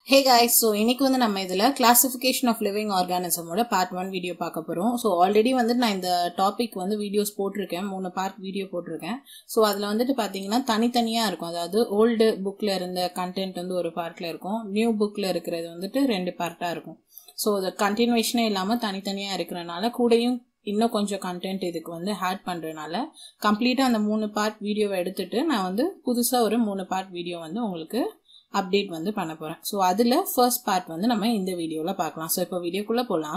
hey guys so இன்னைக்கு வந்து நம்ம இதில் கிளாசிஃபிகேஷன் ஆஃப் லிவிங் ஆர்கானிசமோட பார்ட் ஒன் வீடியோ பார்க்க போகிறோம் ஸோ ஆல்ரெடி வந்துட்டு நான் இந்த டாபிக் வந்து வீடியோஸ் போட்டிருக்கேன் மூணு பார்ட் வீடியோ போட்டிருக்கேன் ஸோ அதில் வந்துட்டு பார்த்தீங்கன்னா தனித்தனியாக இருக்கும் அதாவது ஓல்டு புக்கில் இருந்த கண்டென்ட் வந்து ஒரு பார்ட்டில் இருக்கும் நியூ புக்கில் இருக்கிறது வந்துட்டு ரெண்டு பார்ட்டாக இருக்கும் ஸோ அது கண்டினியூஷனே இல்லாமல் தனித்தனியாக இருக்கிறனால கூடயும் இன்னும் கொஞ்சம் கண்டென்ட் இதுக்கு வந்து ஆட் பண்ணுறதுனால கம்ப்ளீட்டாக அந்த மூணு பார்ட் வீடியோவை எடுத்துட்டு நான் வந்து புதுசாக ஒரு மூணு பார்ட் வீடியோ வந்து உங்களுக்கு அப்டேட் வந்து பண்ண போகிறேன் ஸோ அதில் ஃபர்ஸ்ட் பார்ட் வந்து நம்ம இந்த வீடியோவில் பார்க்கலாம் ஸோ இப்போ வீடியோக்குள்ளே போகலாம்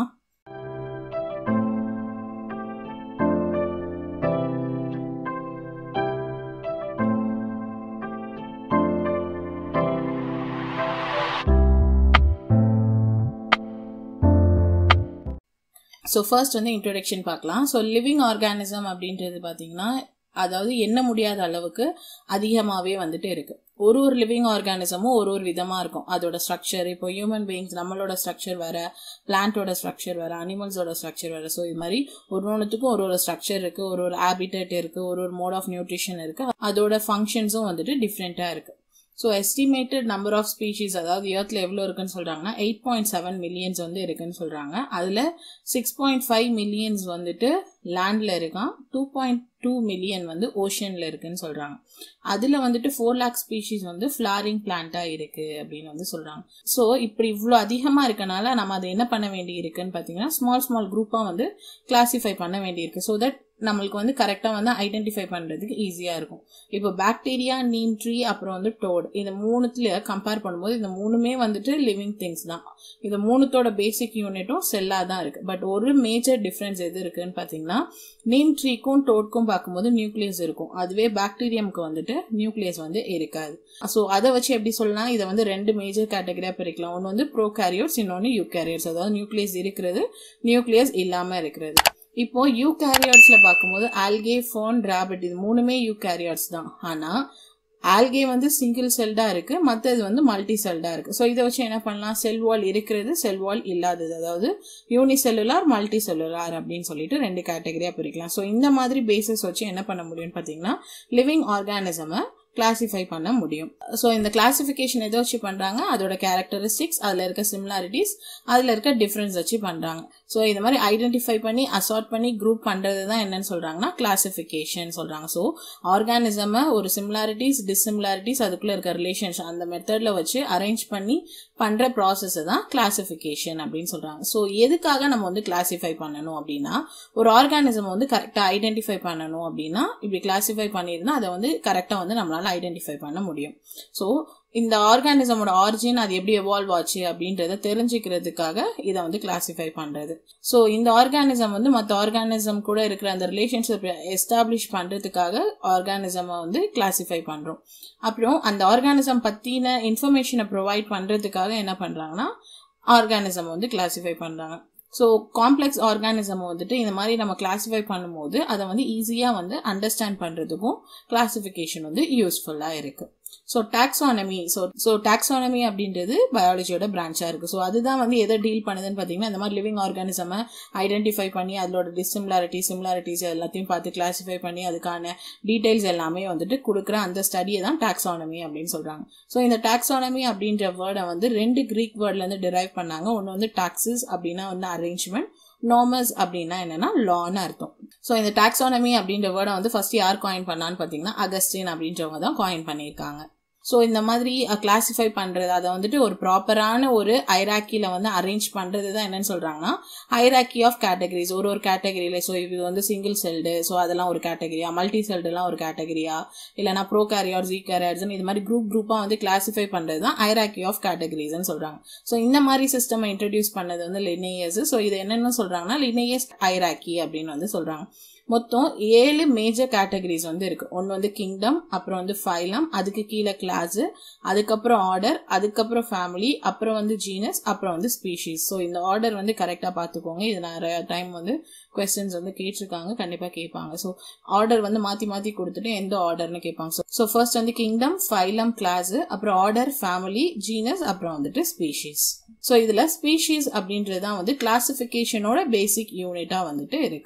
ஸோ ஃபர்ஸ்ட் வந்து இன்ட்ரொடக்ஷன் பார்க்கலாம் ஸோ லிவிங் ஆர்கானிசம் அப்படின்றது பார்த்தீங்கன்னா அதாவது எண்ண முடியாத அளவுக்கு அதிகமாகவே வந்துட்டு இருக்கு ஒரு ஒரு லிவிங் ஆர்கானிசமும் ஒரு ஒரு விதமாக இருக்கும் அதோட ஸ்ட்ரக்சர் இப்போ ஹியூமன் பீயிங்ஸ் நம்மளோட ஸ்ட்ரக்சர் வேற பிளான்ட்டோட ஸ்ட்ரக்சர் வேற அனிமல்ஸோட ஸ்ட்ரக்சர் வேற ஸோ இது மாதிரி ஒரு ஒன்றுத்துக்கும் ஒரு ஒரு ஸ்ட்ரக்சர் இருக்கு ஒரு ஒரு ஹேபிட்டட் இருக்கு ஒரு ஒரு மோட் ஆஃப் நியூட்ரிஷன் இருக்கு அதோட ஃபங்க்ஷன்ஸும் வந்துட்டு டிஃப்ரெண்ட்டாக இருக்கு so estimated number of species அதாவது ஏர்த்தில் எவ்வளோ இருக்குன்னு சொல்கிறாங்கன்னா எயிட் பாயிண்ட் செவன் மில்லியன்ஸ் வந்து இருக்குன்னு சொல்கிறாங்க அதில் சிக்ஸ் பாயிண்ட் ஃபைவ் மில்லியன்ஸ் வந்துட்டு லேண்டில் இருக்கான் டூ பாயிண்ட் டூ மில்லியன் வந்து ஓஷனில் இருக்குன்னு சொல்கிறாங்க அதில் வந்துட்டு ஃபோர் லேக் ஸ்பீஷீஸ் வந்து ஃப்ளாரிங் பிளான்ட்டாக இருக்குது அப்படின்னு வந்து சொல்கிறாங்க ஸோ இப்படி இவ்வளோ அதிகமாக இருக்கனால நம்ம அதை என்ன பண்ண வேண்டி இருக்குன்னு பார்த்தீங்கன்னா ஸ்மால் ஸ்மால் குரூப்பாக வந்து கிளாஸிஃபை பண்ண வேண்டியிருக்கு ஸோ தட் நம்மளுக்கு வந்து கரெக்டாக வந்து ஐடென்டிஃபை பண்ணுறதுக்கு ஈஸியாக இருக்கும் இப்போ பாக்டீரியா நீம் ட்ரீ அப்புறம் வந்து டோட் இந்த மூணுத்துல கம்பேர் பண்ணும்போது இந்த மூணுமே வந்துட்டு லிவிங் திங்ஸ் தான் இந்த மூணுத்தோட பேசிக் யூனிட்டும் செல்லாக தான் இருக்குது பட் ஒரு மேஜர் டிஃப்ரென்ஸ் எது இருக்குன்னு பார்த்தீங்கன்னா நீம் ட்ரீக்கும் டோட்க்கும் பார்க்கும்போது நியூக்ளியஸ் இருக்கும் அதுவே பாக்டீரியமுக்கு வந்துட்டு நியூக்ளியஸ் வந்து இருக்காது ஸோ அதை வச்சு எப்படி சொல்லலாம் இதை வந்து ரெண்டு மேஜர் கேட்டகரியாக பிரிக்கலாம் ஒன்று வந்து ப்ரோ கேரியர்ஸ் இன்னொன்று யூ கேரியர்ஸ் அதாவது நியூக்ளியஸ் இருக்கிறது நியூக்ளியஸ் இல்லாமல் இருக்கிறது இப்போ யூ கேரியர்ஸ்ல பார்க்கும்போது ஆல்கே ஃபோன் ரேபிட் இது மூணுமே யூ கேரியர்ஸ் தான் ஆனால் ஆல்கே வந்து சிங்கிள் செல்டா இருக்கு மற்றது வந்து மல்டி செல்டா இருக்கு ஸோ இதை வச்சு என்ன பண்ணலாம் செல் வால் இருக்கிறது செல் வால் இல்லாதது அதாவது யூனி செல்லுலார் மல்டி செல்லுலார் அப்படின்னு சொல்லிட்டு ரெண்டு கேட்டகரியா பிரிக்கலாம் ஸோ இந்த மாதிரி பேசிஸ் வச்சு என்ன பண்ண முடியும்னு பார்த்தீங்கன்னா லிவிங் ஆர்கானிசமை கிளாசிஃபை பண்ண முடியும் ஸோ இந்த கிளாசிஃபிகேஷன் எதை வச்சு பண்ணுறாங்க அதோட கேரக்டரிஸ்டிக்ஸ் அதில் இருக்க சிமிலாரிட்டிஸ் அதில் இருக்க டிஃப்ரென்ஸ் வச்சு பண்ணுறாங்க ஸோ இந்த மாதிரி ஐடென்டிஃபை பண்ணி அசார்ட் பண்ணி குரூப் பண்ணுறது தான் என்னன்னு சொல்கிறாங்கன்னா கிளாசிஃபிகேஷன் சொல்கிறாங்க ஸோ ஆர்கானிசமை ஒரு சிமிலாரிட்டிஸ் டிஸ்சிமிலாரிட்டிஸ் அதுக்குள்ளே இருக்க ரிலேஷன்ஸ் அந்த மெத்தடில் வச்சு அரேஞ்ச் பண்ணி பண்ணுற ப்ராசஸை தான் கிளாசிஃபிகேஷன் அப்படின்னு சொல்கிறாங்க ஸோ எதுக்காக நம்ம வந்து கிளாசிஃபை பண்ணணும் அப்படின்னா ஒரு ஆர்கானிசம் வந்து கரெக்டாக ஐடென்டிஃபை பண்ணணும் அப்படின்னா இப்படி கிளாசிஃபை பண்ணியிருந்தா அதை வந்து கரெக்டாக வந்து நம்மளால் ஐடென்டிஃபை பண்ண முடியும் ஸோ இந்த ஆர்கானிசமோட ஆரிஜின் அது எப்படி எவால்வ் ஆச்சு அப்படின்றத தெரிஞ்சுக்கிறதுக்காக இதை வந்து கிளாசிஃபை பண்ணுறது ஸோ இந்த ஆர்கானிசம் வந்து மற்ற ஆர்கானிசம் கூட இருக்கிற அந்த ரிலேஷன்ஷிப் எஸ்டாப்ளிஷ் பண்ணுறதுக்காக ஆர்கானிசமை வந்து கிளாசிஃபை பண்ணுறோம் அப்புறம் அந்த ஆர்கானிசம் பற்றின இன்ஃபர்மேஷனை ப்ரொவைட் பண்ணுறதுக்காக என்ன பண்ணுறாங்கன்னா ஆர்கானிசம் வந்து கிளாசிஃபை பண்ணுறாங்க ஸோ காம்ப்ளெக்ஸ் ஆர்கானிசம் வந்துட்டு இந்த மாதிரி நம்ம கிளாஸிஃபை பண்ணும்போது அதை வந்து ஈஸியாக வந்து அண்டர்ஸ்டாண்ட் பண்ணுறதுக்கும் கிளாசிஃபிகேஷன் வந்து யூஸ்ஃபுல்லாக இருக்குது so taxonomy so so taxonomy அப்படின்றது பயாலஜியோட பிரான்ச்சாக இருக்குது ஸோ அதுதான் வந்து எதை டீல் பண்ணுதுன்னு பார்த்தீங்கன்னா இந்த மாதிரி லிவிங் ஆர்கானிசமை ஐடென்டிஃபை பண்ணி அதோட டிஸ்சிமிலாரிட்டி சிமிலாரிட்டிஸ் எல்லாத்தையும் பார்த்து கிளாஸிஃபை பண்ணி அதுக்கான டீட்டெயில்ஸ் எல்லாமே வந்துட்டு கொடுக்குற அந்த ஸ்டடியை தான் டாக்ஸானமி அப்படின்னு சொல்கிறாங்க ஸோ இந்த டாக்ஸானமி அப்படின்ற வேர்டை வந்து ரெண்டு க்ரீக் வேர்ட்லேருந்து டிரைவ் பண்ணாங்க ஒன்று வந்து டாக்ஸிஸ் அப்படின்னா வந்து அரேஞ்ச்மெண்ட் நார்மல்ஸ் அப்படின்னா என்னன்னா லான்னு அர்த்தம் ஸோ இந்த டாக்ஸானமி அப்படின்ற வேர்டை வந்து ஃபர்ஸ்ட் யார் காயின் பண்ணான்னு பார்த்தீங்கன்னா அகஸ்டின் அப்படின்றவங்க தான் காயின் பண்ணியிருக்காங்க ஸோ இந்த மாதிரி கிளாஸிஃபை பண்ணுறது அதை வந்துட்டு ஒரு ப்ராப்பரான ஒரு ஐராக்கியில் வந்து அரேஞ்ச் பண்ணுறது தான் என்னன்னு சொல்கிறாங்கன்னா ஐராக்கி ஆஃப் கேட்டகரிஸ் ஒரு ஒரு கேட்டகரியில் ஸோ இது வந்து சிங்கிள் செல்டு ஸோ அதெல்லாம் ஒரு கேட்டகரியா மல்டி செல்டுலாம் ஒரு கேட்டகரியா இல்லைனா ப்ரோ கேரியார் ஜி கேரியார்ஸ்னு இது மாதிரி குரூப் குரூப்பாக வந்து கிளாஸிஃபை பண்ணுறது தான் ஐராக்கி ஆஃப் கேட்டகரிஸ்ன்னு சொல்கிறாங்க ஸோ இந்த மாதிரி சிஸ்டம் இன்ட்ரடியூஸ் பண்ணது வந்து லினேயஸ் ஸோ இது என்னென்னு சொல்கிறாங்கன்னா லினேயஸ் ஐராக்கி அப்படின்னு வந்து சொல்கிறாங்க மொத்தம் ஏழு மேஜர் கேட்டகரிஸ் வந்து இருக்கு ஒன்று வந்து கிங்டம் அப்புறம் வந்து ஃபைலம் அதுக்கு கீழே கிளாஸ் அதுக்கப்புறம் ஆர்டர் அதுக்கப்புறம் ஃபேமிலி அப்புறம் வந்து ஜீனஸ் அப்புறம் வந்து ஸ்பீஷீஸ் ஸோ இந்த ஆர்டர் வந்து கரெக்டாக பார்த்துக்கோங்க இது நிறைய டைம் வந்து கொஸ்டின்ஸ் வந்து கேட்டிருக்காங்க கண்டிப்பாக கேட்பாங்க ஸோ ஆர்டர் வந்து மாற்றி மாற்றி கொடுத்துட்டு எந்த ஆர்டர்னு கேட்பாங்க ஸோ ஃபர்ஸ்ட் வந்து கிங்டம் ஃபைலம் கிளாஸ் அப்புறம் ஆர்டர் ஃபேமிலி ஜீனஸ் அப்புறம் வந்துட்டு ஸ்பீஷீஸ் ஸோ இதில் ஸ்பீஷீஸ் அப்படின்றது தான் வந்து கிளாசிஃபிகேஷனோட பேசிக் யூனிட்டாக வந்துட்டு இருக்கு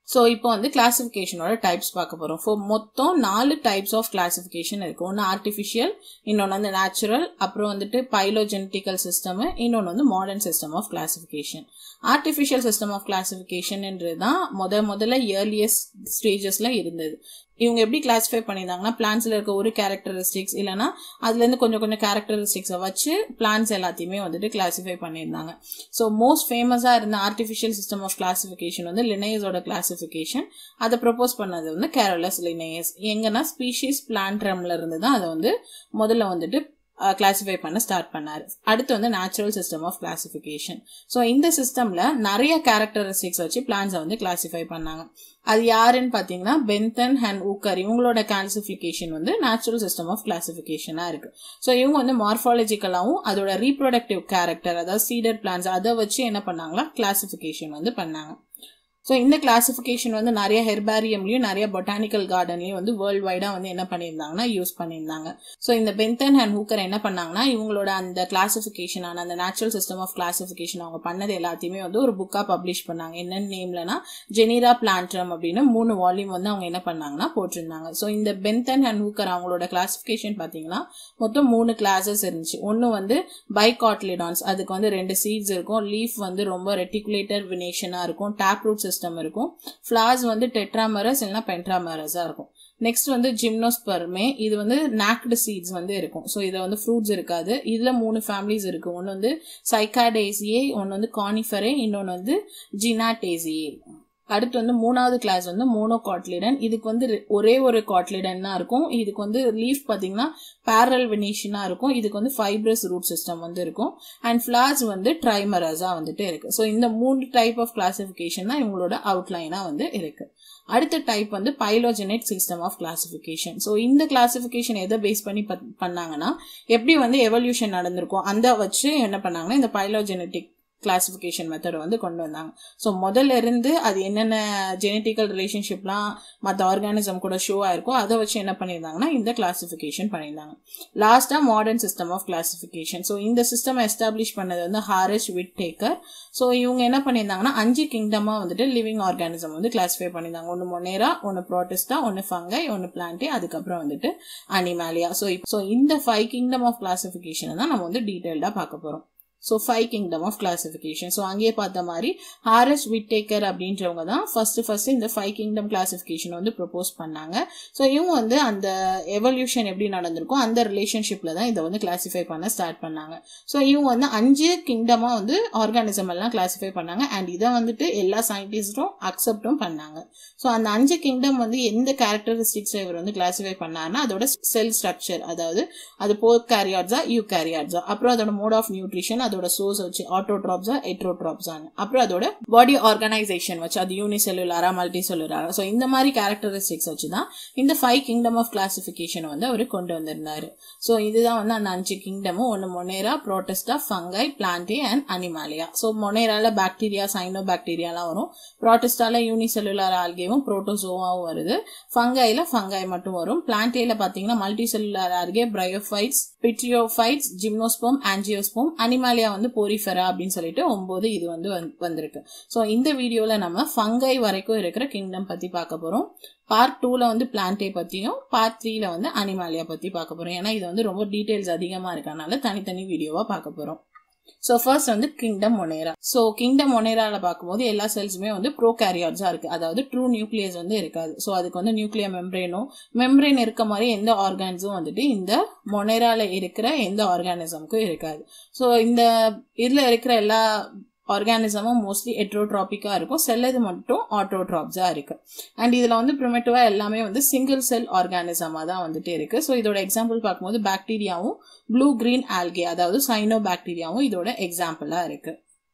ஸோ இப்போ வந்து கிளாசிஃபிகேஷனோட டைப்ஸ் பார்க்க போகிறோம் ஸோ மொத்தம் நாலு டைப்ஸ் ஆஃப் கிளாசிஃபிகேஷன் இருக்கு ஒன்று ஆர்டிஃபிஷியல் இன்னொன்று வந்து நேச்சுரல் அப்புறம் வந்துட்டு பைலோஜெனட்டிக்கல் சிஸ்டம் இன்னொன்று வந்து modern system of classification artificial system of கிளாசிஃபிகேஷன்ன்றது தான் முத முதல்ல இயர்லியஸ்ட் ஸ்டேஜஸில் இருந்தது இவங்க எப்படி கிளாஸிஃபை பண்ணியிருந்தாங்கன்னா பிளான்ஸில் இருக்க ஒரு கேரக்டரிஸ்டிக்ஸ் இல்லைனா அதுலேருந்து கொஞ்சம் கொஞ்சம் கேரக்டரிஸ்டிக்ஸை வச்சு பிளான்ஸ் எல்லாத்தையுமே வந்துட்டு கிளாஸிஃபை பண்ணியிருந்தாங்க ஸோ மோஸ்ட் ஃபேமஸாக இருந்த ஆர்டிஃபிஷியல் சிஸ்டம் ஆஃப் கிளாஸிஃபிகேஷன் வந்து லினேயஸோட கிளாஸிஃபிகேஷன் அதை ப்ரப்போஸ் பண்ணது வந்து கேரளஸ் லினேயஸ் எங்கன்னா ஸ்பீஷீஸ் பிளான்ட்ரம்ல இருந்து தான் அதை வந்து முதல்ல வந்துட்டு கிளாஸிஃபை பண்ண ஸ்டார்ட் பண்ணாரு அடுத்து வந்து natural system of classification so இந்த சிஸ்டம்ல நிறைய கேரக்டரிஸ்டிக்ஸ் வச்சு பிளான்ஸை வந்து கிளாஸிஃபை பண்ணாங்க அது யாருன்னு பார்த்தீங்கன்னா பென்தன் அண்ட் ஊக்கர் இவங்களோட கிளாசிஃபிகேஷன் வந்து நேச்சுரல் சிஸ்டம் ஆஃப் கிளாசிஃபிகேஷனாக இருக்கு ஸோ இவங்க வந்து மார்ஃபாலஜிக்கலாகவும் அதோட ரீப்ரொடக்டிவ் கேரக்டர் அதாவது சீடர் பிளான்ஸ் அதை வச்சு என்ன பண்ணாங்களா கிளாசிஃபிகேஷன் வந்து பண்ணாங்க ஸோ இந்த கிளாசிஃபிகேஷன் வந்து நிறைய ஹெர்பாரியம்லையும் நிறைய பொட்டானிக்கல் கார்டன்லையும் வந்து வேர்ல்டு வைடாக வந்து என்ன பண்ணியிருந்தாங்கன்னா யூஸ் பண்ணியிருந்தாங்க ஸோ இந்த பென்தன் அண்ட் ஹூக்கர் என்ன பண்ணாங்கன்னா இவங்களோட அந்த கிளாசிஃபிகேஷனான அந்த நேச்சுரல் சிஸ்டம் ஆஃப் கிளாசிஃபிகேஷன் அவங்க பண்ணது எல்லாத்தையுமே வந்து ஒரு புக்காக பப்ளிஷ் பண்ணாங்க என்னென்ன நேம்லனா ஜெனிரா பிளான்ட்ரம் அப்படின்னு மூணு வால்யூம் வந்து அவங்க என்ன பண்ணாங்கன்னா போட்டிருந்தாங்க ஸோ இந்த பென்தன் அண்ட் ஹூக்கர் அவங்களோட கிளாசிஃபிகேஷன் பார்த்தீங்கன்னா மொத்தம் மூணு கிளாஸஸ் இருந்துச்சு ஒன்று வந்து பைகாட்லிடான்ஸ் அதுக்கு வந்து ரெண்டு சீட்ஸ் இருக்கும் லீஃப் வந்து ரொம்ப ரெட்டிகுலேட்டர் வினேஷனாக இருக்கும் டேப் ரூட் சிஸ்டம் இருக்கும் ஃப்ளார்ஸ் வந்து டெட்ராமரஸ் இல்லைனா பென்ட்ராமரஸாக இருக்கும் நெக்ஸ்ட் வந்து ஜிம்னோஸ்பர்மே இது வந்து நாக்டு சீட்ஸ் வந்து இருக்கும் ஸோ இதில் வந்து ஃப்ரூட்ஸ் இருக்காது இதில் மூணு ஃபேமிலிஸ் இருக்கு ஒன்று வந்து சைக்காடேசியே ஒன்று வந்து கானிஃபரே இன்னொன்று வந்து ஜினாடேசியே அடுத்து வந்து மூணாவது கிளாஸ் வந்து மோனோ காட்லிடன் இதுக்கு வந்து ஒரே ஒரு காட்லிடன் தான் இருக்கும் இதுக்கு வந்து லீஃப் பார்த்தீங்கன்னா பேரல் வெனேஷனாக இருக்கும் இதுக்கு வந்து ஃபைப்ரஸ் ரூட் சிஸ்டம் வந்து இருக்கும் அண்ட் ஃபிளார்ஸ் வந்து ட்ரைமரஸாக வந்துட்டு இருக்கு ஸோ இந்த மூணு டைப் ஆஃப் கிளாசிஃபிகேஷன் தான் இவங்களோட அவுட்லைனாக வந்து இருக்கு அடுத்த டைப் வந்து phylogenetic system of classification so இந்த கிளாசிஃபிகேஷன் எதை பேஸ் பண்ணி பண்ணாங்கன்னா எப்படி வந்து எவல்யூஷன் நடந்திருக்கும் அந்த வச்சு என்ன பண்ணாங்கன்னா இந்த பைலோஜெனட்டிக் கிளாசிஃபிகேஷன் மெத்தடை வந்து கொண்டு வந்தாங்க ஸோ முதல்ல இருந்து அது என்னென்ன ஜெனட்டிக்கல் ரிலேஷன்ஷிப்லாம் மற்ற ஆர்கானிசம் கூட ஷோ ஆயிருக்கோ அதை வச்சு என்ன பண்ணியிருந்தாங்கன்னா இந்த கிளாசிஃபிகேஷன் பண்ணியிருந்தாங்க லாஸ்ட்டாக modern system of classification so இந்த சிஸ்டம் எஸ்டாப்ளிஷ் பண்ணது வந்து ஹாரிஸ் விட் டேக்கர் ஸோ இவங்க என்ன பண்ணியிருந்தாங்கன்னா அஞ்சு கிங்டமாக வந்துட்டு லிவிங் ஆர்கானிசம் வந்து கிளாஸிஃபை பண்ணியிருந்தாங்க ஒன்று மொனேரா ஒன்று ப்ரோட்டஸ்டா ஒன்று ஃபங்கை ஒன்று பிளான்டி அதுக்கப்புறம் வந்துட்டு அனிமாலியா ஸோ ஸோ இந்த ஃபைவ் கிங்டம் ஆஃப் கிளாசிஃபிகேஷனை தான் நம்ம வந்து டீட்டெயில்டாக பார்க்க போகிறோம் so five kingdom of classification so அங்கேயே பார்த்த மாதிரி ஹாரஸ் விட்டேக்கர் அப்படின்றவங்க தான் ஃபர்ஸ்ட் ஃபர்ஸ்ட் இந்த ஃபைவ் கிங்டம் கிளாசிஃபிகேஷன் வந்து ப்ரொபோஸ் பண்ணாங்க ஸோ இவங்க வந்து அந்த எவல்யூஷன் எப்படி நடந்திருக்கும் அந்த ரிலேஷன்ஷிப்பில் தான் இதை வந்து கிளாசிஃபை பண்ண ஸ்டார்ட் பண்ணாங்க ஸோ இவங்க வந்து அஞ்சு கிங்டமாக வந்து ஆர்கானிசம் எல்லாம் கிளாசிஃபை பண்ணாங்க அண்ட் இதை வந்துட்டு எல்லா சயின்டிஸ்டும் அக்செப்டும் பண்ணாங்க ஸோ அந்த அஞ்சு கிங்டம் வந்து எந்த கேரக்டரிஸ்டிக்ஸ் இவர் வந்து கிளாசிஃபை பண்ணாருன்னா அதோட செல் ஸ்ட்ரக்சர் அதாவது அது போர் கேரியாட்ஸா யூ கேரியாட்ஸா அப்புறம் அதோட மோட் ஆஃப் நியூட்ரிஷன் அதோட சோர்ஸ் வச்சு ஆட்டோட்ராப்ஸா எட்ரோட்ராப்ஸான்னு அப்புறம் அதோட பாடி ஆர்கனைசேஷன் வச்சு அது யூனிசெல்லுலாரா மல்டி செல்லுலாரா ஸோ இந்த மாதிரி கேரக்டரிஸ்டிக்ஸ் வச்சு தான் இந்த ஃபைவ் கிங்டம் ஆஃப் கிளாசிஃபிகேஷன் வந்து அவர் கொண்டு வந்திருந்தாரு ஸோ இதுதான் வந்து அந்த அஞ்சு கிங்டமும் ஒன்று Monera Protista fungi Plantae and Animalia so மொனேரால பாக்டீரியா சைனோ பாக்டீரியாலாம் வரும் ப்ரோட்டஸ்டால யூனிசெல்லுலார் ஆல்கேவும் புரோட்டோசோவாவும் வருது ஃபங்கைல ஃபங்கை மட்டும் வரும் பிளான்டேல பார்த்தீங்கன்னா multicellular algae bryophytes pteridophytes gymnosperm angiosperm Animalia வந்து போரிஃபெரா அப்படின்னு சொல்லிட்டு ஒன்பது இது வந்து வந்திருக்கு ஸோ இந்த வீடியோவில் நம்ம ஃபங்கை வரைக்கும் இருக்கிற கிங்டம் பற்றி பார்க்க போகிறோம் பார்ட் டூவில் வந்து பிளான்டே பற்றியும் பார்ட் த்ரீல வந்து அனிமாலியா பற்றி பார்க்க போகிறோம் ஏன்னா இது வந்து ரொம்ப டீட்டெயில்ஸ் அதிகமாக இருக்கனால தனித்தனி வீடியோவாக பார்க்க போகிறோம் ஸோ ஃபர்ஸ்ட் வந்து கிங்டம் மொனேரா ஸோ கிங்டம் மொனேரால பார்க்கும்போது எல்லா செல்ஸுமே வந்து ப்ரோ கேரியாட்ஸாக இருக்கு அதாவது ட்ரூ நியூக்ளியஸ் வந்து இருக்காது ஸோ அதுக்கு வந்து நியூக்ளியர் மெம்ப்ரேனும் மெம்ப்ரேன் இருக்க மாதிரி எந்த ஆர்கானிஸும் வந்துட்டு இந்த மொனேரால இருக்கிற எந்த ஆர்கானிசமுக்கும் இருக்காது ஸோ இந்த இதில் இருக்கிற எல்லா ஆர்கானிசமும் மோஸ்ட்லி எட்ரோட்ராபிக்காக இருக்கும் செல்லது மட்டும் ஆட்டோட்ராப்ஸாக இருக்கு அண்ட் இதில் வந்து ப்ரிமேட்டிவாக எல்லாமே வந்து சிங்கிள் செல் ஆர்கானிசமாக தான் வந்துட்டு இருக்கு ஸோ இதோட எக்ஸாம்பிள் பார்க்கும்போது பாக்டீரியாவும் ப்ளூ கிரீன் ஆல்கே அதாவது சைனோ பாக்டீரியாவும் இதோட எக்ஸாம்பிளாக இருக்கு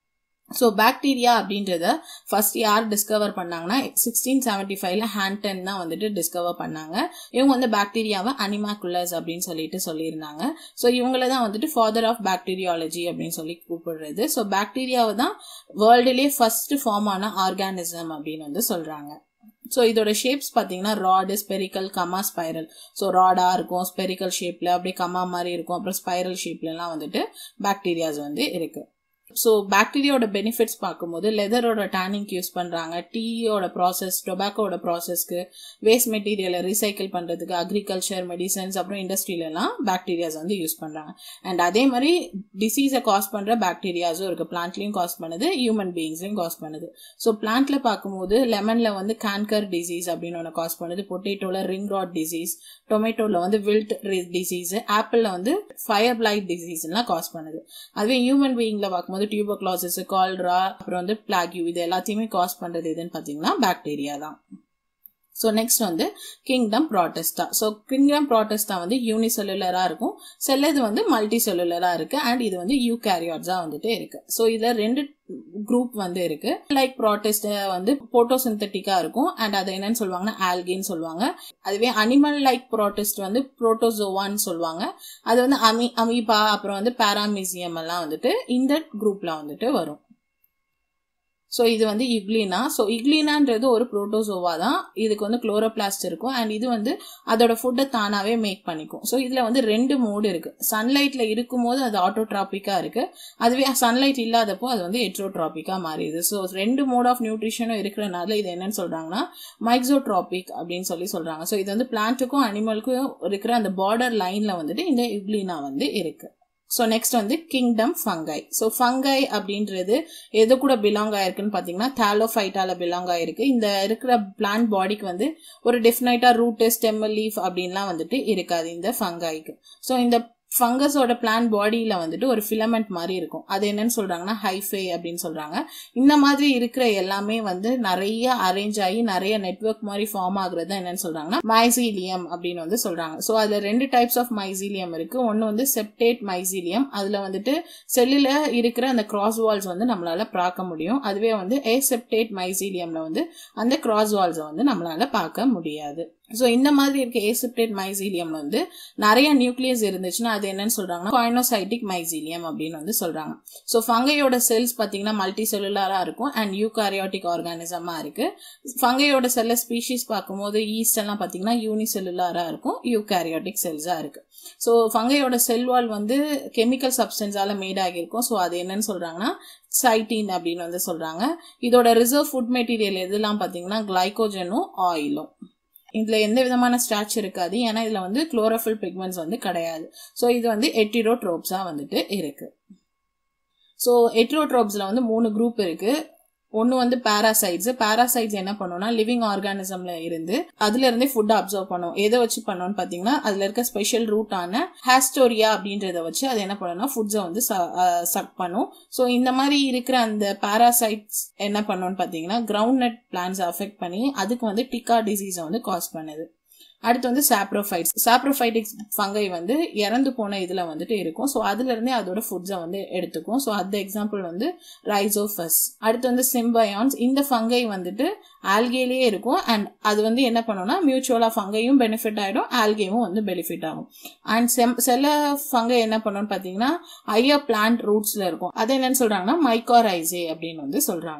ஸோ பாக்டீரியா அப்படின்றத ஃபர்ஸ்ட் யார் டிஸ்கவர் பண்ணாங்கன்னா சிக்ஸ்டீன் செவன்டி ஃபைவ்ல ஹேண்டன் தான் வந்துட்டு டிஸ்கவர் பண்ணாங்க இவங்க வந்து பாக்டீரியாவை அனிமாக்குலர்ஸ் அப்படின்னு சொல்லிட்டு சொல்லியிருந்தாங்க ஸோ இவங்கள தான் வந்துட்டு ஃபாதர் ஆஃப் பாக்டீரியாலஜி அப்படின்னு சொல்லி கூப்பிடுறது ஸோ பாக்டீரியாவை தான் வேர்ல்டுலேயே ஃபர்ஸ்ட் ஃபார்ம் ஆன ஆர்கானிசம் அப்படின்னு வந்து சொல்றாங்க ஸோ இதோட ஷேப்ஸ் பார்த்தீங்கன்னா rod spherical comma spiral so ராடாக இருக்கும் ஸ்பெரிக்கல் ஷேப்பில் அப்படியே கமா மாதிரி இருக்கும் அப்புறம் ஸ்பைரல் ஷேப்லலாம் வந்துட்டு பாக்டீரியாஸ் வந்து இருக்கு ஸோ பாக்டீரியாவோட பெனிஃபிட்ஸ் பார்க்கும்போது லெதரோட டேனிங்க்கு யூஸ் பண்ணுறாங்க டீயோட ப்ராசஸ் டொபாக்கோட ப்ராசஸ்க்கு வேஸ்ட் மெட்டீரியலை ரீசைக்கிள் பண்ணுறதுக்கு அக்ரிகல்ச்சர் மெடிசன்ஸ் அப்புறம் இண்டஸ்ட்ரியிலலாம் பாக்டீரியாஸ் வந்து யூஸ் பண்ணுறாங்க அண்ட் அதே மாதிரி டிசீஸை காஸ் பண்ணுற பாக்டீரியாஸும் இருக்குது பிளான்ட்லையும் காஸ் பண்ணுது ஹியூமன் பீயிங்ஸ்லையும் காஸ் பண்ணுது ஸோ பிளான்ட்ல பார்க்கும்போது லெமனில் வந்து கேன்கர் டிசீஸ் அப்படின்னு ஒன்று காஸ் பண்ணுது பொட்டேட்டோவில் ரிங் ராட் டிசீஸ் டொமேட்டோவில் வந்து வில்ட் டிசீஸ் ஆப்பிளில் வந்து ஃபயர் பிளைட் டிசீஸ்லாம் காஸ் பண்ணுது அதுவே ஹியூமன் பீயிங்கில் பார்க்கும்போது டியூபர்க்ளாசிஸ் கால்ரா அப்புறம் வந்து பிளாக்யூ இது எல்லாத்தையுமே காஸ் பண்ணுறது எதுன்னு பார்த்தீங்கன்னா பாக்டீரியா தான் ஸோ நெக்ஸ்ட் வந்து kingdom Protista so kingdom Protista வந்து யூனிசெல்லுலராக இருக்கும் சிலது வந்து மல்டி செல்லுலராக இருக்கு அண்ட் இது வந்து யூ கேரியாட்ஸாக வந்துட்டு இருக்கு ஸோ இதில் ரெண்டு குரூப் வந்து இருக்கு லைக் ப்ராட்டஸ்ட் வந்து போட்டோசிந்தட்டிக்கா இருக்கும் அண்ட் அது என்னன்னு சொல்லுவாங்கன்னா ஆல்கின்னு சொல்லுவாங்க அதுவே அனிமல் லைக் ப்ராட்டஸ்ட் வந்து புரோட்டோசோவான்னு சொல்லுவாங்க அது வந்து அமி அமீபா அப்புறம் வந்து பாராமிசியம் எல்லாம் வந்துட்டு இந்த குரூப்ல வந்துட்டு வரும் ஸோ இது வந்து இக்லினா ஸோ இக்லினான்றது ஒரு புரோட்டோசோவா தான் இதுக்கு வந்து குளோரோபிளாஸ்ட் இருக்கும் அண்ட் இது வந்து அதோட ஃபுட்டை தானாகவே மேக் பண்ணிக்கும் ஸோ இதில் வந்து ரெண்டு மோடு இருக்கு சன்லைட்டில் இருக்கும்போது அது ஆட்டோட்ராபிக்காக இருக்கு அதுவே சன்லைட் இல்லாதப்போ அது வந்து எட்ரோட்ராபிக்காக மாறிடுது ஸோ ரெண்டு மோட் ஆஃப் நியூட்ரிஷனும் இருக்கிறனால இது என்னன்னு சொல்றாங்கன்னா மைக்ஸோட்ராபிக் அப்படின்னு சொல்லி சொல்றாங்க ஸோ இது வந்து பிளான்ட்டுக்கும் அனிமலுக்கும் இருக்கிற அந்த பார்டர் லைன்ல வந்துட்டு இந்த இக்லினா வந்து இருக்கு ஸோ நெக்ஸ்ட் வந்து கிங்டம் ஃபங்கை ஸோ ஃபங்கை அப்படின்றது எது கூட பிலாங் ஆயிருக்குன்னு பார்த்தீங்கன்னா தாலோஃபைட்டால பிலாங் ஆயிருக்கு இந்த இருக்கிற பிளான்ட் பாடிக்கு வந்து ஒரு டெஃபினைட்டா ரூட்டு ஸ்டெம் லீஃப் அப்படின்லாம் வந்துட்டு இருக்காது இந்த ஃபங்காய்க்கு ஸோ இந்த ஃபங்கஸோட பிளான் பாடியில வந்துட்டு ஒரு ஃபிலமெண்ட் மாதிரி இருக்கும் அது என்னன்னு சொல்றாங்கன்னா ஹைஃபே அப்படின்னு சொல்றாங்க இந்த மாதிரி இருக்கிற எல்லாமே வந்து நிறைய அரேஞ்ச் ஆகி நிறைய நெட்ஒர்க் மாதிரி ஃபார்ம் ஆகுறது என்னன்னு சொல்றாங்கன்னா மைசீலியம் அப்படின்னு வந்து சொல்றாங்க ஸோ அதுல ரெண்டு டைப்ஸ் ஆஃப் மைசீலியம் இருக்கு ஒன்னு வந்து செப்டேட் மைசீலியம் அதுல வந்துட்டு செல்லுல இருக்கிற அந்த கிராஸ் வால்ஸ் வந்து நம்மளால பார்க்க முடியும் அதுவே வந்து ஏசெப்டேட் மைசீலியம்ல வந்து அந்த கிராஸ் வால்ஸை வந்து நம்மளால பார்க்க முடியாது ஸோ இந்த மாதிரி இருக்க ஏசிப்டேட் மைசீலியம்ல வந்து நிறைய நியூக்ளியஸ் இருந்துச்சுன்னா அது என்னன்னு சொல்றாங்கன்னா காயினோசைட்டிக் மைசீலியம் அப்படின்னு வந்து சொல்றாங்க ஸோ ஃபங்கையோட செல்ஸ் பார்த்தீங்கன்னா மல்டி செல்லுலாரா இருக்கும் அண்ட் யூகாரியாட்டிக் ஆர்கானிசமா இருக்கு ஃபங்கையோட செல்ல ஸ்பீஷிஸ் பார்க்கும்போது ஈஸ்ட் எல்லாம் பார்த்தீங்கன்னா யூனிசெல்லுலாரா இருக்கும் யூகாரியாட்டிக் செல்ஸா இருக்கு ஸோ ஃபங்கையோட செல் வால் வந்து கெமிக்கல் சப்ஸ்டன்ஸால மேட் ஆகியிருக்கும் ஸோ அது என்னன்னு சொல்றாங்கன்னா சைட்டின் அப்படின்னு வந்து சொல்றாங்க இதோட ரிசர்வ் ஃபுட் மெட்டீரியல் எதுலாம் பார்த்தீங்கன்னா கிளைகோஜனும் ஆயிலும் இதுல எந்த விதமான ஸ்டாச் இருக்காது ஏன்னா இதுல வந்து குளோரோஃபில் பிக்மெண்ட்ஸ் வந்து கிடையாது ஸோ இது வந்து எட்டிரோட்ரோப்ஸா வந்துட்டு இருக்கு ஸோ எட்ரோட்ரோப்ஸ்ல வந்து மூணு குரூப் இருக்கு ஒன்று வந்து பாராசைட்ஸ் பாராசைட்ஸ் என்ன பண்ணும்னா லிவிங் ஆர்கானிசம்ல இருந்து அதுல இருந்தே ஃபுட் அப்சர்வ் பண்ணும் எதை வச்சு பண்ணோம்னு பாத்தீங்கன்னா அதுல இருக்க ஸ்பெஷல் ரூட்டான ஹாஸ்டோரியா அப்படின்றத வச்சு அது என்ன பண்ணும்னா ஃபுட்ஸை வந்து சக் பண்ணும் ஸோ இந்த மாதிரி இருக்கிற அந்த பாராசைட்ஸ் என்ன பண்ணும்னு பாத்தீங்கன்னா கிரவுண்ட் நட் பிளான்ஸ் அஃபெக்ட் பண்ணி அதுக்கு வந்து டிக்கா டிசீஸை வந்து காஸ் பண்ணுது அடுத்து வந்து சாப்ரோஃபைட்ஸ் சாப்ரோஃபைட்டிக்ஸ் ஃபங்கை வந்து இறந்து போன இதுல வந்துட்டு இருக்கும் ஸோ அதுல இருந்தே அதோட ஃபுட்ஸை வந்து எடுத்துக்கும் ஸோ அந்த எக்ஸாம்பிள் வந்து ரைசோஃபஸ் அடுத்து வந்து சிம்பயான்ஸ் இந்த ஃபங்கை வந்துட்டு ஆல்கேலேயே இருக்கும் அண்ட் அது வந்து என்ன பண்ணும்னா மியூச்சுவலா ஃபங்கையும் பெனிஃபிட் ஆயிடும் ஆல்கேவும் வந்து பெனிஃபிட் ஆகும் அண்ட் செம் சில ஃபங்கை என்ன பண்ணும்னு பாத்தீங்கன்னா ஹையர் பிளான்ட் ரூட்ஸ்ல இருக்கும் அது என்னன்னு சொல்றாங்கன்னா மைக்காரைசே அப்படின்னு வந்து சொல்றாங்க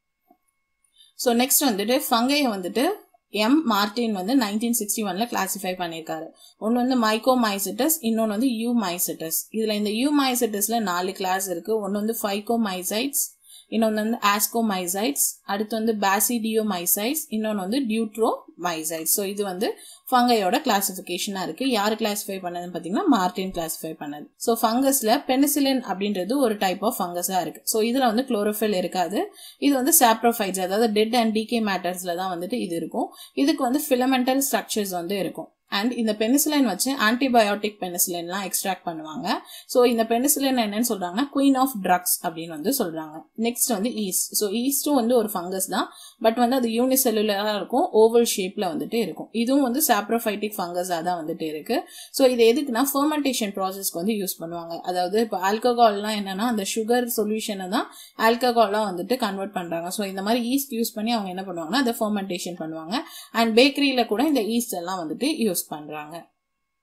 ஸோ நெக்ஸ்ட் வந்துட்டு ஃபங்கையை வந்துட்டு எம் மார்டின் வந்து நைன்டீன் சிக்ஸ்டி ஒன்ல கிளாசிஃபை பண்ணியிருக்காரு ஒன்று வந்து மைக்கோ மைசிட்டஸ் இன்னொன்று வந்து யூ மைசிட்டஸ் இதுல இந்த யூ மைசிட்டஸ்ல நாலு கிளாஸ் இருக்கு ஒன்று வந்து ஃபைகோ மைசைட்ஸ் இன்னொன்று வந்து ஆஸ்கோ மைசைட்ஸ் அடுத்து வந்து பாசிடியோ மைசைட்ஸ் இன்னொன்று வந்து டியூட்ரோ மைசைட்ஸ் ஸோ இது வந்து ஃபங்கையோட கிளாசிஃபிகேஷனா இருக்கு யார் கிளாசிஃபை பண்ணதுன்னு பார்த்தீங்கன்னா மார்டின் கிளாசிஃபை பண்ணது ஸோ ஃபங்கஸ்ல பெனிசிலின் அப்படின்றது ஒரு டைப் ஆஃப் ஃபங்கஸா இருக்கு ஸோ இதுல வந்து குளோரோஃபில் இருக்காது இது வந்து சாப்ரோஃபைட்ஸ் அதாவது டெட் அண்ட் டிகே மேட்டர்ஸ்ல தான் வந்துட்டு இது இருக்கும் இதுக்கு வந்து ஃபிலமெண்டல் ஸ்ட்ரக்சர்ஸ் வந்து இருக்கும் அண்ட் இந்த பெனிசிலின் வச்சு ஆன்டிபயோட்டிக் பெனிசிலின்லாம் எக்ஸ்ட்ராக்ட் பண்ணுவாங்க ஸோ இந்த பெனிசிலின் என்னன்னு சொல்றாங்கன்னா குயின் ஆஃப் ட்ரக்ஸ் அப்படின்னு வந்து சொல்றாங்க நெக்ஸ்ட் வந்து ஈஸ்ட் ஸோ ஈஸ்டும் வந்து ஒரு ஃபங்கஸ் தான் பட் வந்து அது யூனிசெல்லுலரா இருக்கும் ஓவல் ஷேப்ல வந்துட்டு இருக்கும் இதுவும் வந்து சாப்ரோஃபைட்டிக் ஃபங்கஸா தான் வந்துட்டு இருக்கு ஸோ இது எதுக்குன்னா ஃபர்மெண்டேஷன் ப்ராசஸ்க்கு வந்து யூஸ் பண்ணுவாங்க அதாவது இப்போ ஆல்கஹால்லாம் என்னன்னா அந்த சுகர் சொல்யூஷனை தான் ஆல்கஹாலாக வந்துட்டு கன்வெர்ட் பண்றாங்க ஸோ இந்த மாதிரி ஈஸ்ட் யூஸ் பண்ணி அவங்க என்ன பண்ணுவாங்கன்னா அதை ஃபர்மெண்டேஷன் பண்ணுவாங்க அண்ட் பேக்கரியில கூட இந்த ஈஸ்ட் எல்லாம் வந்துட்டு யூஸ் பண்றாங்க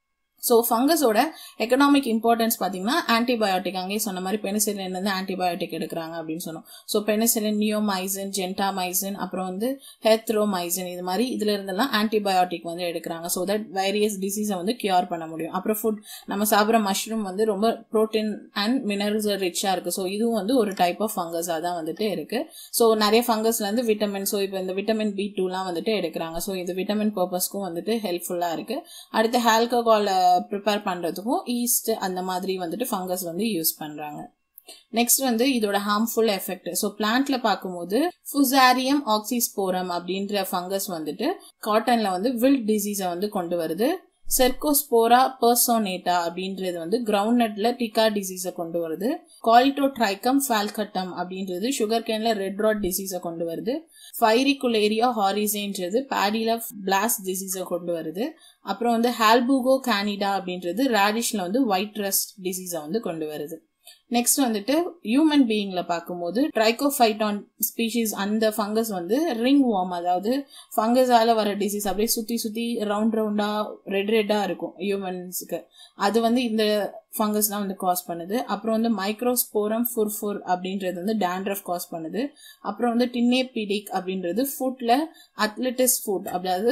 ஸோ ஃபங்கஸோட எக்கனாமிக் இம்பார்ட்டன்ஸ் பார்த்தீங்கன்னா ஆன்டிபயோட்டிக் அங்கேயே சொன்ன மாதிரி பெனிசிலின் வந்து ஆன்டிபயோட்டிக் எடுக்கிறாங்க அப்படின்னு சொன்னோம் ஸோ பெனிசிலின் நியோமைசின் ஜென்டாமைசின் அப்புறம் வந்து ஹெத்ரோமைசின் இது மாதிரி இதுல இருந்தெல்லாம் ஆன்டிபயோட்டிக் வந்து எடுக்கிறாங்க ஸோ தட் வைரியஸ் டிசீஸை வந்து கியூர் பண்ண முடியும் அப்புறம் ஃபுட் நம்ம சாப்பிட்ற மஷ்ரூம் வந்து ரொம்ப ப்ரோட்டீன் அண்ட் மினரல்ஸ் ரிச்சாக இருக்கு ஸோ இதுவும் வந்து ஒரு டைப் ஆஃப் ஃபங்கஸாக தான் வந்துட்டு இருக்கு ஸோ நிறைய ஃபங்கஸ்ல இருந்து விட்டமின் ஸோ இப்போ இந்த விட்டமின் பி டூலாம் வந்துட்டு எடுக்கிறாங்க ஸோ இது விட்டமின் பர்பஸ்க்கும் வந்துட்டு ஹெல்ப்ஃபுல்லாக இருக்கு அடுத்து ஆல்கஹாலை ப்ரிப்பேர் பண்ணுறதுக்கும் ஈஸ்ட் அந்த மாதிரி வந்துட்டு ஃபங்கஸ் வந்து யூஸ் பண்ணுறாங்க நெக்ஸ்ட் வந்து இதோட ஹார்ம்ஃபுல் எஃபெக்ட் ஸோ பிளான்ட்ல பார்க்கும்போது ஃபுசாரியம் ஆக்சிஸ்போரம் அப்படின்ற ஃபங்கஸ் வந்துட்டு காட்டன்ல வந்து வில்ட் டிசீஸை வந்து கொண்டு வருது செர்கோஸ்போரா பர்சோனேட்டா அப்படின்றது வந்து கிரவுண்ட் நட்ல டிகா டிசீஸை கொண்டு வருது காலிட்டோட்ரைக்கம் ஃபால்கட்டம் அப்படின்றது சுகர் கேன்ல ரெட் ராட் டிசீஸை கொண்டு வருது ஃபைரிகுலேரியா ஹாரிசேன்றது பேடில பிளாஸ் டிசீஸை கொண்டு வருது அப்புறம் வந்து ஹால்புகோ கேனிடா அப்படின்றது ரேடிஷ்ல வந்து ஒயிட் ரஸ்ட் டிசீஸை வந்து கொண்டு வருது நெக்ஸ்ட் வந்துட்டு ஹியூமன் பீயிங்ல பார்க்கும்போது ட்ரைகோஃபைட்டான் ஸ்பீஷீஸ் அந்த ஃபங்கஸ் வந்து ரிங் வார்ம் அதாவது ஃபங்கஸால வர டிசீஸ் அப்படியே சுத்தி சுத்தி ரவுண்ட் ரவுண்டா ரெட் ரெட்டா இருக்கும் ஹியூமன்ஸுக்கு அது வந்து இந்த ஃபங்கஸ் தான் வந்து காஸ் பண்ணுது அப்புறம் வந்து மைக்ரோஸ்போரம் ஃபுர்ஃபுர் அப்படின்றது வந்து டேண்ட்ரஃப் காஸ் பண்ணுது அப்புறம் வந்து டின்னேபிடிக் அப்படின்றது ஃபுட்ல அத்லெட்டிஸ் ஃபுட் அதாவது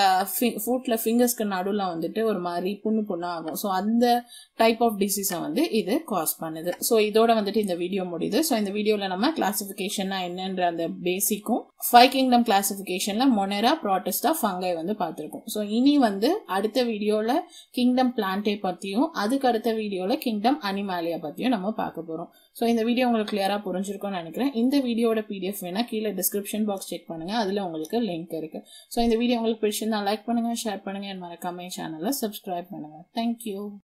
ஃபுட்ல ஃபிங்கர்ஸ்க்கு நடுவில் வந்துட்டு ஒரு மாதிரி புண்ணு புண்ணா ஆகும் ஸோ அந்த டைப் ஆஃப் டிசீஸை வந்து இது காஸ் பண்ணுது ஸோ இதோட வந்துட்டு இந்த வீடியோ முடியுது ஸோ இந்த வீடியோவில் நம்ம கிளாசிஃபிகேஷன்னா என்னன்ற அந்த பேசிக்கும் ஃபைவ் கிங்டம் கிளாசிஃபிகேஷனில் மொனேரா ப்ராட்டஸ்டா ஃபங்கை வந்து பார்த்துருக்கோம் ஸோ இனி வந்து அடுத்த வீடியோவில் கிங்டம் பிளான்டே பற்றியும் அதுக்கு அடுத்த வீடியோவில் கிங்டம் அனிமாலியா பற்றியும் நம்ம பார்க்க போகிறோம் ஸோ இந்த வீடியோ உங்களுக்கு கிளியராக புரிஞ்சிருக்கும்னு நினைக்கிறேன் இந்த வீடியோட பிடிஎஃப் வேணால் கீழே டிஸ்கிரிப்ஷன் பாக்ஸ் செக் பண்ணுங்கள் அதில் உங்களுக்கு லிங்க் இருக்குது ஸோ இந்த வீடியோ உங்களுக்கு பிடிச்சிருந்தா லைக் பண்ணுங்கள் ஷேர் பண்ணுங்கள் மறக்காம சேனலை சப்ஸ்கிரைப் பண்ணுங்கள் தேங்க்யூ